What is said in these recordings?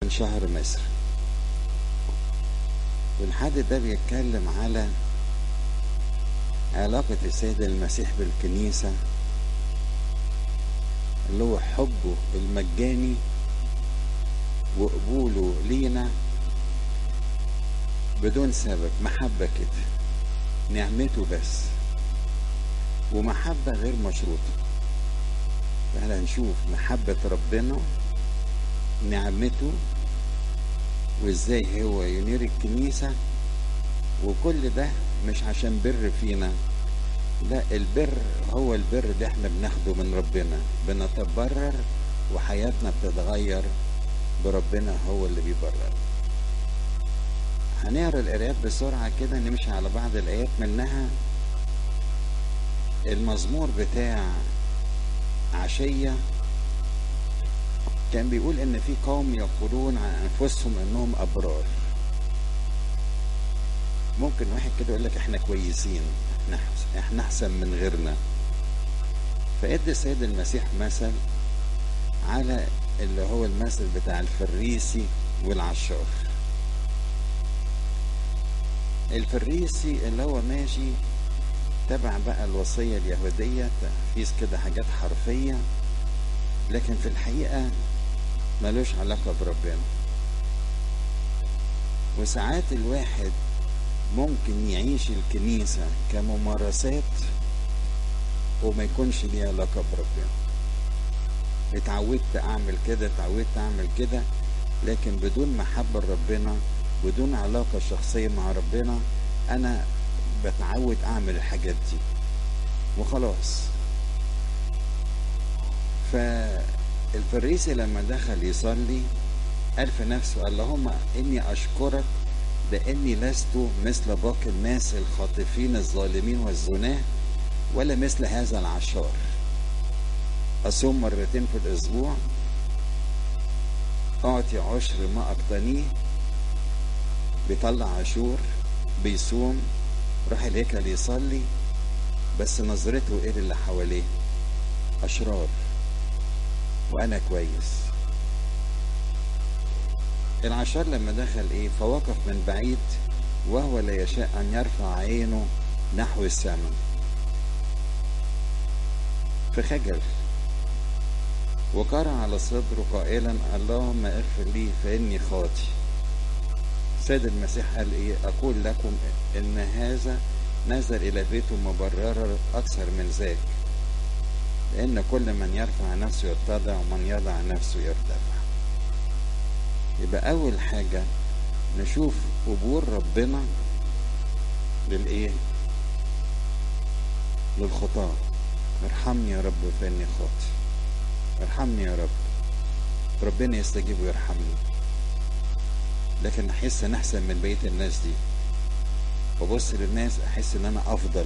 من شهر مصر والحد ده بيتكلم على علاقة السيد المسيح بالكنيسة اللي هو حبه المجاني وقبوله لينا بدون سبب محبة كده نعمته بس ومحبة غير مشروطة احنا هنشوف محبة ربنا نعمته وازاي هو ينير الكنيسة وكل ده مش عشان بر فينا لا البر هو البر اللي احنا بناخده من ربنا بنتبرر وحياتنا بتتغير بربنا هو اللي بيبرر هنقرا القرايات بسرعة كده نمشي على بعض الآيات منها المزمور بتاع عشية كان بيقول ان في قوم يقولون عن انفسهم انهم ابرار ممكن واحد كده يقول لك احنا كويسين احنا احنا احسن من غيرنا فادى السيد المسيح مثل على اللي هو المثل بتاع الفريسي والعشار الفريسي اللي هو ماشي تبع بقى الوصية اليهودية تحفيز كده حاجات حرفية لكن في الحقيقة ملوش علاقة بربنا وساعات الواحد ممكن يعيش الكنيسة كممارسات وما يكونش ليه علاقة بربنا اتعودت اعمل كده اتعودت اعمل كده لكن بدون محبة لربنا بدون علاقة شخصية مع ربنا انا بتعود اعمل الحاجات دي وخلاص فالفريسي لما دخل يصلي قال في نفسه اللهم اني اشكرك باني لست مثل باقي الناس الخاطفين الظالمين والزناه ولا مثل هذا العشار اصوم مرتين في الاسبوع اعطي عشر ما اقتنيه بيطلع عشور بيصوم راح الهيكل يصلي بس نظرته ايه اللي حواليه اشرار وانا كويس العشار لما دخل ايه فوقف من بعيد وهو لا يشاء ان يرفع عينه نحو السماء فخجل وقرع على صدره قائلا اللهم اغفر لي فاني خاطي سيد المسيح قال ايه اقول لكم ان هذا نزل الى بيته مبررا اكثر من ذاك لان كل من يرفع نفسه يتضع ومن يضع نفسه يرتفع يبقى اول حاجه نشوف قبول ربنا للايه للخطاه ارحمني يا رب فاني خاطئ ارحمني يا رب ربنا يستجيب ويرحمني لكن احس ان احسن من بقيه الناس دي وابص للناس احس ان انا افضل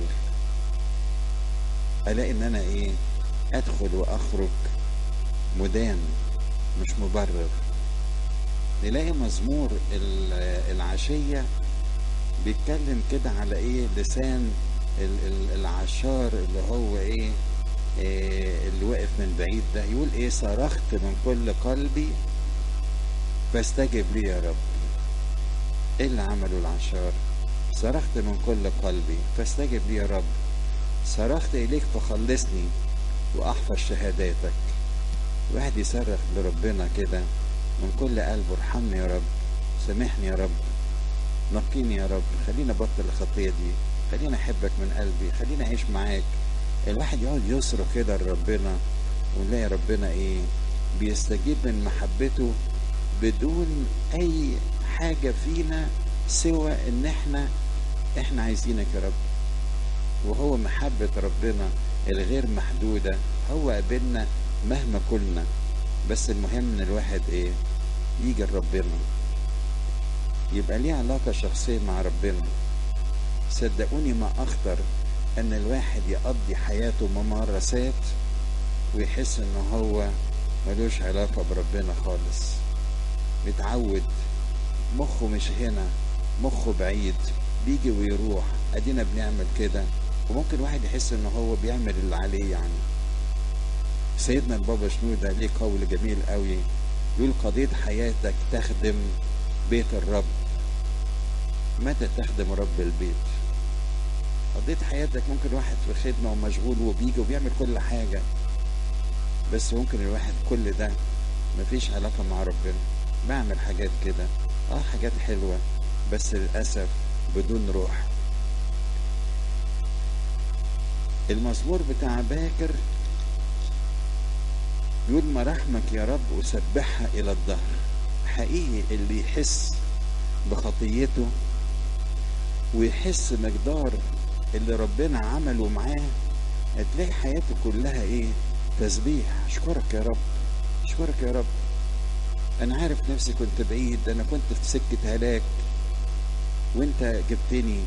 الاقي ان انا ايه ادخل واخرج مدان مش مبرر نلاقي مزمور العشية بيتكلم كده على ايه لسان العشار اللي هو ايه, إيه اللي واقف من بعيد ده يقول ايه صرخت من كل قلبي فاستجب لي يا رب ايه اللي عمله العشار صرخت من كل قلبي فاستجب لي يا رب صرخت اليك فخلصني واحفظ شهاداتك واحد يصرخ لربنا كده من كل قلبه ارحمني يا رب سامحني يا رب نقيني يا رب خليني ابطل الخطيه دي خليني احبك من قلبي خليني اعيش معاك الواحد يقعد يصرخ كده لربنا ونلاقي ربنا ايه بيستجيب من محبته بدون اي حاجة فينا سوى ان احنا احنا عايزينك يا رب وهو محبة ربنا الغير محدودة هو قابلنا مهما كنا بس المهم ان الواحد ايه يجي لربنا يبقى ليه علاقة شخصية مع ربنا صدقوني ما اخطر ان الواحد يقضي حياته ممارسات ويحس ان هو ملوش علاقة بربنا خالص متعود مخه مش هنا مخه بعيد بيجي ويروح ادينا بنعمل كده وممكن واحد يحس ان هو بيعمل اللي عليه يعني سيدنا البابا شنودة ليه قول جميل قوي يقول قضية حياتك تخدم بيت الرب متى تخدم رب البيت قضيت حياتك ممكن واحد في خدمة ومشغول وبيجي وبيعمل كل حاجة بس ممكن الواحد كل ده مفيش علاقة مع ربنا بعمل حاجات كده اه حاجات حلوة بس للأسف بدون روح المزمور بتاع باكر يقول مراحمك يا رب أسبحها إلى الظهر حقيقي اللي يحس بخطيته ويحس مقدار اللي ربنا عمله معاه هتلاقي حياته كلها ايه تسبيح اشكرك يا رب اشكرك يا رب انا عارف نفسي كنت بعيد انا كنت في سكة هلاك وانت جبتني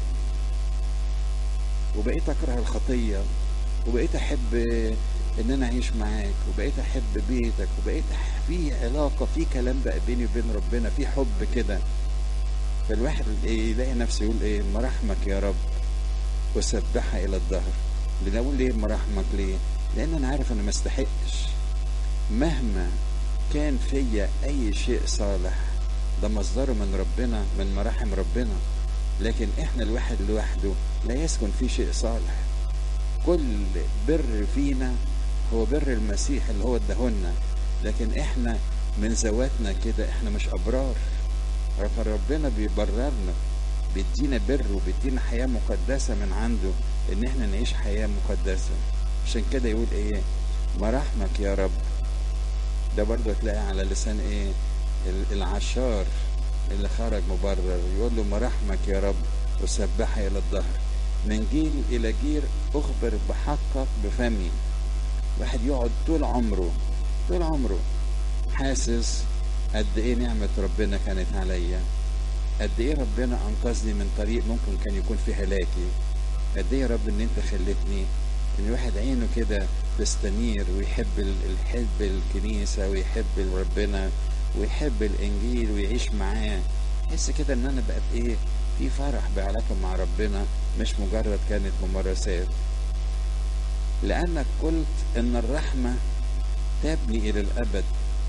وبقيت اكره الخطية وبقيت احب ان انا اعيش معاك وبقيت احب بيتك وبقيت في علاقة في كلام بقى بيني وبين ربنا في حب كده فالواحد إيه يلاقي نفسه يقول ايه مراحمك يا رب وسبحها الى الظهر بنقول ليه مراحمك ليه لان انا عارف انا ما استحقش مهما كان فيا اي شيء صالح ده مصدره من ربنا من مراحم ربنا لكن احنا الواحد لوحده لا يسكن فيه شيء صالح كل بر فينا هو بر المسيح اللي هو اداهولنا لكن احنا من ذواتنا كده احنا مش ابرار ربنا بيبررنا بيدينا بر وبيدينا حياة مقدسة من عنده ان احنا نعيش حياة مقدسة عشان كده يقول ايه مراحمك يا رب ده برضه تلاقي على لسان ايه العشار اللي خرج مبرر يقول له مراحمك يا رب وسبحها الى الظهر من جيل الى جيل اخبر بحقك بفمي واحد يقعد طول عمره طول عمره حاسس قد ايه نعمة ربنا كانت عليا قد ايه ربنا انقذني من طريق ممكن كان يكون في هلاكي قد ايه يا رب ان انت خلتني ان الواحد عينه كده تستنير ويحب يحب الكنيسة ويحب ربنا ويحب الانجيل ويعيش معاه يحس كده ان انا بقت ايه في فرح بعلاقة مع ربنا مش مجرد كانت ممارسات لانك قلت ان الرحمة تبني الى الابد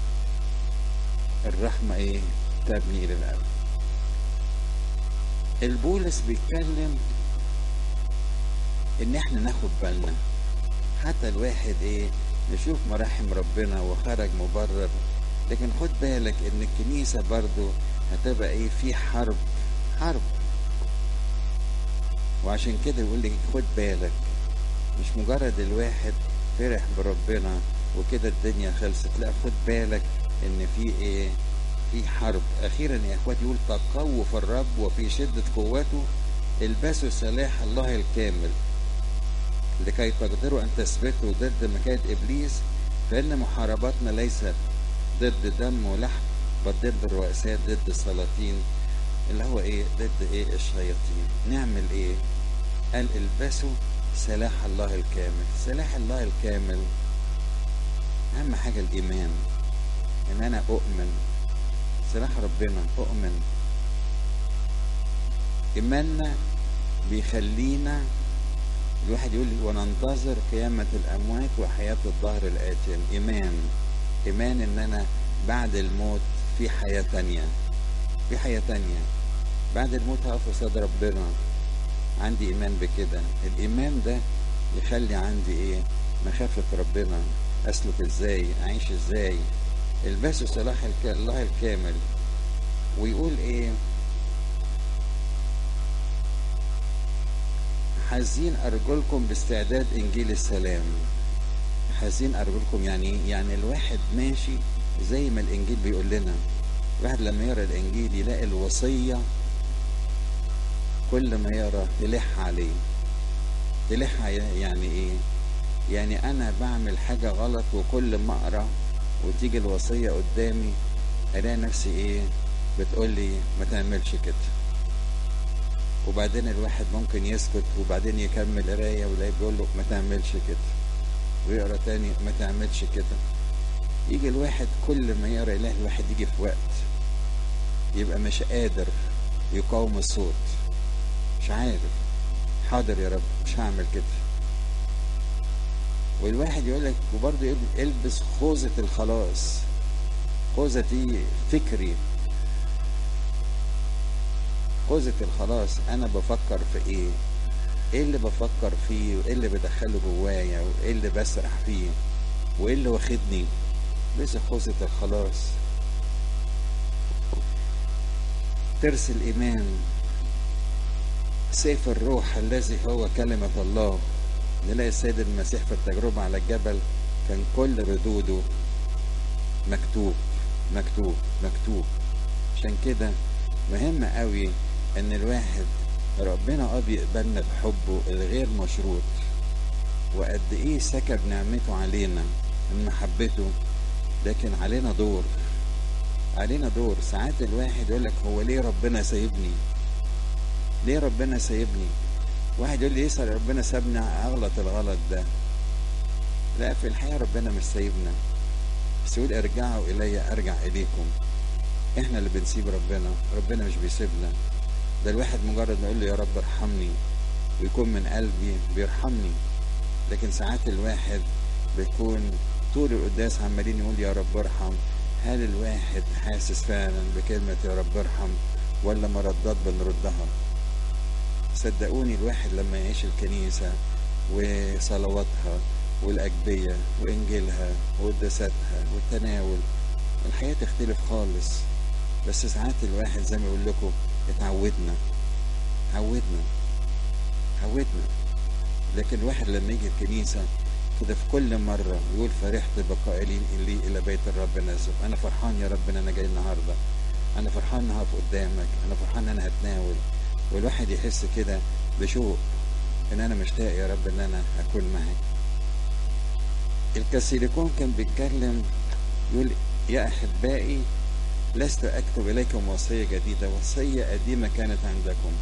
الرحمة ايه تبني الى الابد البولس بيتكلم ان احنا ناخد بالنا حتى الواحد ايه نشوف مراحم ربنا وخرج مبرر لكن خد بالك ان الكنيسة برضو هتبقى ايه في حرب حرب وعشان كده يقول لك خد بالك مش مجرد الواحد فرح بربنا وكده الدنيا خلصت لا خد بالك ان في ايه في حرب اخيرا يا اخواتي يقول تقووا في الرب وفي شدة قوته البسوا سلاح الله الكامل لكي تقدروا ان تثبتوا ضد مكائد ابليس فان محارباتنا ليست ضد دم ولحم بل ضد الرؤساء ضد السلاطين اللي هو ايه ضد ايه الشياطين نعمل ايه قال البسوا سلاح الله الكامل سلاح الله الكامل اهم حاجة الايمان ان انا اؤمن سلاح ربنا اؤمن ايماننا بيخلينا الواحد يقول وننتظر قيامة الأموات وحياة الظهر الآتية إيمان إيمان إن أنا بعد الموت في حياة تانية في حياة تانية بعد الموت هقف قصاد ربنا عندي إيمان بكده الإيمان ده يخلي عندي إيه مخافة ربنا أسلك إزاي أعيش إزاي البسوا سلاح الك... الله الكامل ويقول إيه حازين أرجلكم باستعداد إنجيل السلام حازين أرجلكم يعني يعني الواحد ماشي زي ما الإنجيل بيقول لنا الواحد لما يقرأ الإنجيل يلاقي الوصية كل ما يقرأ تلح عليه تلح يعني إيه يعني أنا بعمل حاجة غلط وكل ما أقرأ وتيجي الوصية قدامي ألاقي نفسي إيه بتقول لي ما تعملش كده وبعدين الواحد ممكن يسكت وبعدين يكمل قرايه ويلاقي بيقول له ما تعملش كده ويقرا تاني ما تعملش كده يجي الواحد كل ما يقرا يلاقي الواحد يجي في وقت يبقى مش قادر يقاوم الصوت مش عارف حاضر يا رب مش هعمل كده والواحد يقول لك وبرضه البس خوذة الخلاص خوذتي فكري خوذة الخلاص انا بفكر في ايه ايه اللي بفكر فيه وايه اللي بدخله جوايا وايه اللي بسرح فيه وايه اللي واخدني ليس خوذة الخلاص ترس الايمان سيف الروح الذي هو كلمة الله نلاقي السيد المسيح في التجربة على الجبل كان كل ردوده مكتوب مكتوب مكتوب عشان كده مهم قوي ان الواحد ربنا اه بيقبلنا بحبه الغير مشروط وقد ايه سكب نعمته علينا من محبته لكن علينا دور علينا دور ساعات الواحد يقول لك هو ليه ربنا سايبني ليه ربنا سايبني واحد يقول لي يسأل ربنا سابني اغلط الغلط ده لا في الحقيقة ربنا مش سايبنا بس يقول ارجعوا الي ارجع اليكم احنا اللي بنسيب ربنا ربنا مش بيسيبنا ده الواحد مجرد ما يقول له يا رب ارحمني ويكون من قلبي بيرحمني لكن ساعات الواحد بيكون طول القداس عمالين يقول يا رب ارحم هل الواحد حاسس فعلا بكلمة يا رب ارحم ولا مردات بنردها صدقوني الواحد لما يعيش الكنيسة وصلواتها والأجبية وإنجيلها وقداساتها والتناول الحياة تختلف خالص بس ساعات الواحد زي ما يقول لكم اتعودنا اتعودنا اتعودنا لكن الواحد لما يجي الكنيسة كده في كل مرة يقول فرحت بقائلين إلي إلى بيت الرب نزل أنا فرحان يا رب إن أنا جاي النهاردة أنا فرحان إن هقف قدامك أنا فرحان إن أنا هتناول والواحد يحس كده بشوق إن أنا مشتاق يا رب إن أنا أكون معك الكاثوليكون كان بيتكلم يقول يا أحبائي لست أكتب إليكم وصية جديدة وصية قديمة كانت عندكم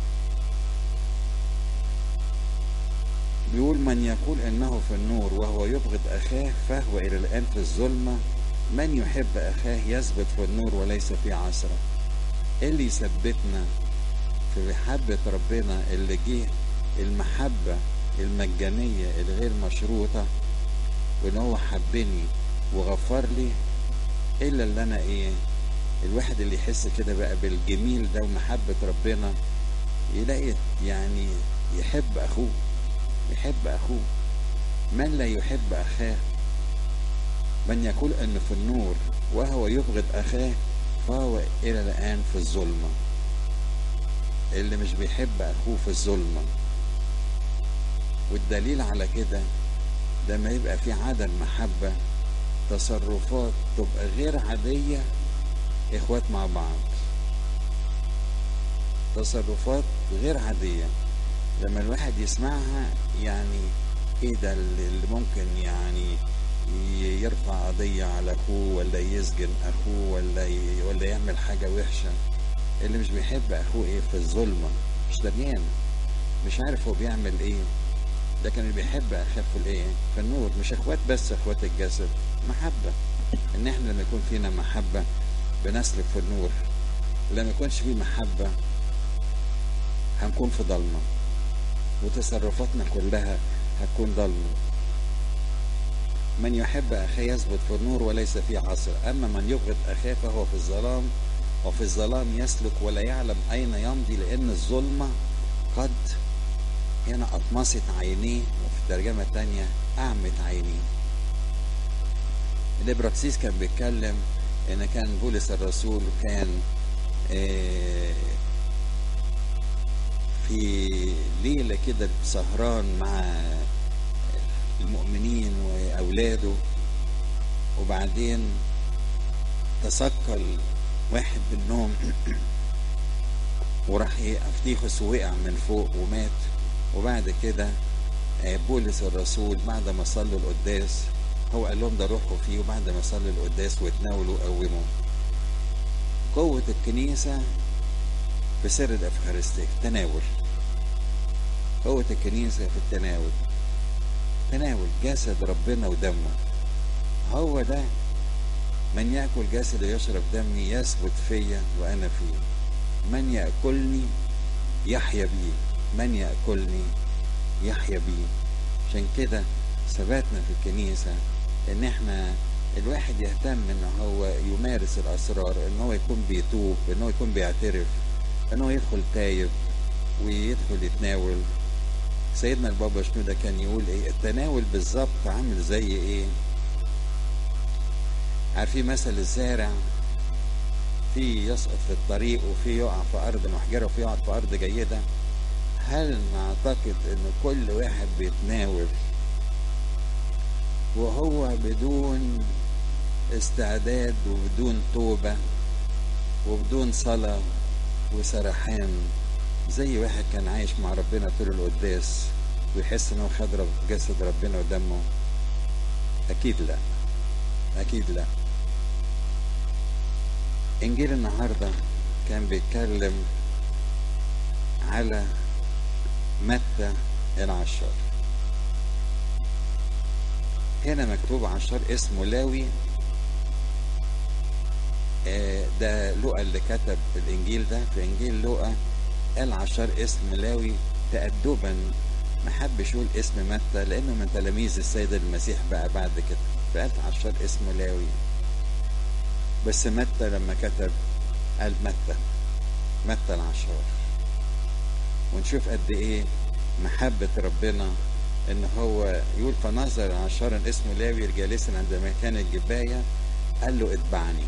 بيقول من يقول انه في النور وهو يبغض اخاه فهو الى الان في الظلمه من يحب اخاه يثبت في النور وليس في عصره اللي يثبتنا في محبه ربنا اللي جه المحبه المجانيه الغير مشروطه وان هو حبني وغفر لي الا اللي انا ايه الواحد اللي يحس كده بقى بالجميل ده ومحبه ربنا يلاقي يعني يحب اخوه يحب أخوه من لا يحب أخاه من يقول أن في النور وهو يبغض أخاه فهو إلى الآن في الظلمة اللي مش بيحب أخوه في الظلمة والدليل على كده لما يبقى في عدم محبة تصرفات تبقى غير عادية إخوات مع بعض تصرفات غير عادية لما الواحد يسمعها يعني ايه ده اللي ممكن يعني يرفع قضية على اخوه ولا يسجن اخوه ولا ي... ولا يعمل حاجة وحشة اللي مش بيحب اخوه ايه في الظلمة مش دريان مش عارف هو بيعمل ايه لكن اللي بيحب اخاه في الايه في النور مش اخوات بس اخوات الجسد محبة ان احنا لما يكون فينا محبة بنسلك في النور لما يكونش فيه محبة هنكون في ضلمه وتصرفاتنا كلها هتكون ضلمة من يحب أخاه يثبت في النور وليس في عصر أما من يبغض أخاه فهو في الظلام وفي الظلام يسلك ولا يعلم أين يمضي لأن الظلمة قد هنا أطمست عينيه وفي الترجمة الثانية أعمت عينيه الإبراكسيس كان بيتكلم إن كان بولس الرسول كان آه في ليلة كده سهران مع المؤمنين وأولاده وبعدين تثقل واحد منهم وراح ايه افتيخس وقع من فوق ومات وبعد كده بولس الرسول بعد ما صلوا القداس هو قال لهم ده روحوا فيه وبعد ما صلوا القداس وتناولوا قوموا قوة الكنيسة في سر الافخارستيك تناول قوة الكنيسة في التناول تناول جسد ربنا ودمه هو ده من يأكل جسد ويشرب دمي يثبت فيا وأنا فيه من يأكلني يحيا بي من يأكلني يحيا بي عشان كده ثباتنا في الكنيسة ان احنا الواحد يهتم ان هو يمارس الاسرار ان هو يكون بيتوب ان هو يكون بيعترف ان هو يدخل تايب ويدخل يتناول سيدنا البابا شنودة كان يقول ايه التناول بالظبط عامل زي ايه عارفين مثل الزارع في يسقط في الطريق وفي يقع في ارض محجره وفي يقع في ارض جيده هل نعتقد ان كل واحد بيتناول وهو بدون استعداد وبدون توبة وبدون صلاة وسرحان زي واحد كان عايش مع ربنا طول القداس ويحس انه خد رب جسد ربنا ودمه اكيد لا اكيد لا انجيل النهارده كان بيتكلم على متى العشار هنا مكتوب عشار اسمه لاوي آه ده لوقا اللي كتب الانجيل ده في انجيل لوقا قال عشار اسم لاوي تأدبا ما حبش يقول اسم متى لانه من تلاميذ السيد المسيح بقى بعد كده فقال عشار اسمه لاوي بس متى لما كتب قال متى متى العشار ونشوف قد ايه محبة ربنا ان هو يقول فنظر عشارا اسمه لاوي جالسا عند مكان الجباية قال له اتبعني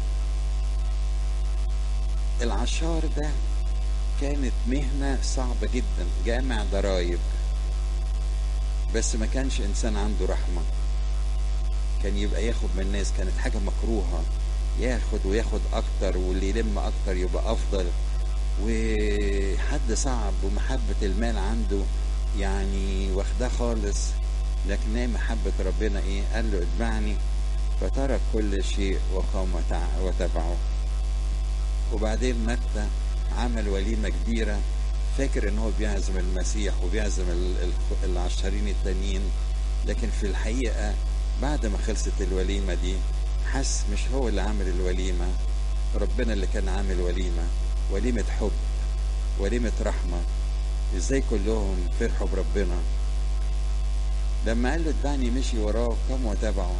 العشار ده كانت مهنة صعبة جدا جامع ضرايب بس ما كانش انسان عنده رحمة كان يبقى ياخد من الناس كانت حاجة مكروهة ياخد وياخد اكتر واللي يلم اكتر يبقى افضل وحد صعب ومحبة المال عنده يعني واخداه خالص لكن هي محبة ربنا ايه قال له اتبعني فترك كل شيء وقام وتبعه وبعدين متى عمل وليمة كبيرة فاكر ان هو بيعزم المسيح وبيعزم العشرين التانيين لكن في الحقيقة بعد ما خلصت الوليمة دي حس مش هو اللي عامل الوليمة ربنا اللي كان عامل وليمة وليمة حب وليمة رحمة ازاي كلهم فرحوا بربنا لما قال له اتبعني مشي وراه قام وتابعه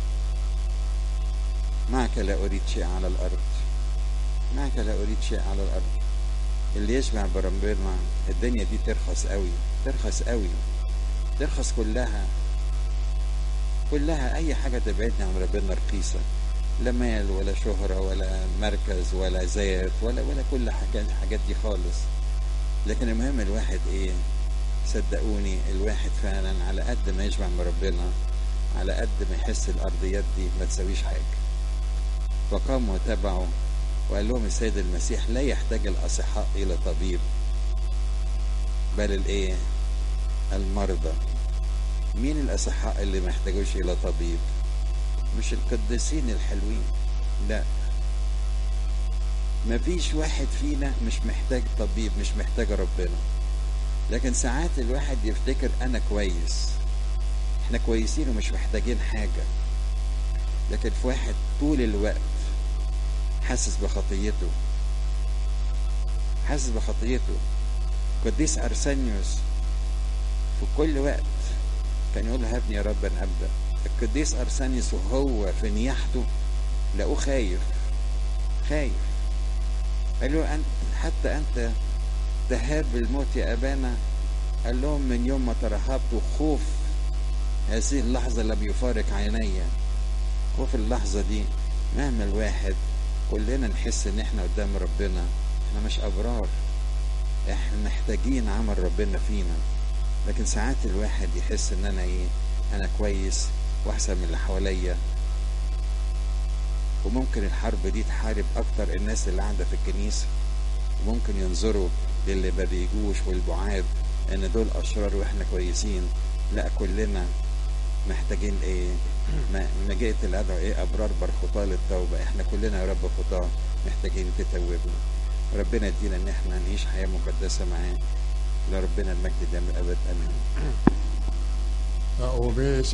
معك لا اريد شيء على الارض معك لا اريد شيء على الارض اللي يشبع بربنا الدنيا دي ترخص قوي ترخص قوي ترخص كلها كلها اي حاجه تبعدني عن ربنا رخيصه لا مال ولا شهرة ولا مركز ولا ذات ولا ولا كل حاجات الحاجات دي خالص لكن المهم الواحد ايه صدقوني الواحد فعلا على قد ما يشبع من ربنا على قد ما يحس الارضيات دي ما تسويش حاجه فقام وتبعه وقال لهم السيد المسيح لا يحتاج الاصحاء الى طبيب بل الايه المرضى مين الاصحاء اللي ما يحتاجوش الى طبيب مش القديسين الحلوين لا مفيش واحد فينا مش محتاج طبيب مش محتاج ربنا لكن ساعات الواحد يفتكر انا كويس احنا كويسين ومش محتاجين حاجة لكن في واحد طول الوقت حاسس بخطيته حاسس بخطيته قديس ارسانيوس في كل وقت كان يقول هبني يا رب ان ابدا القديس ارسانيوس وهو في نياحته لقوه خايف خايف قال له انت حتى انت تهاب بالموت يا ابانا قال لهم من يوم ما ترهبت خوف هذه اللحظة لم يفارق عيني خوف اللحظة دي مهما الواحد كلنا نحس ان احنا قدام ربنا احنا مش ابرار احنا محتاجين عمل ربنا فينا لكن ساعات الواحد يحس ان انا ايه انا كويس واحسن من اللي حواليا وممكن الحرب دي تحارب اكتر الناس اللي قاعده في الكنيسه وممكن ينظروا للي ما بيجوش والبعاد ان دول اشرار واحنا كويسين لا كلنا محتاجين ايه ما جئت الادعو ايه ابرار برخطاه للتوبه احنا كلنا يا رب خطاه محتاجين تتوبنا ربنا يدينا ان احنا نعيش حياه مقدسه معاه لربنا المجد دائما الابد امين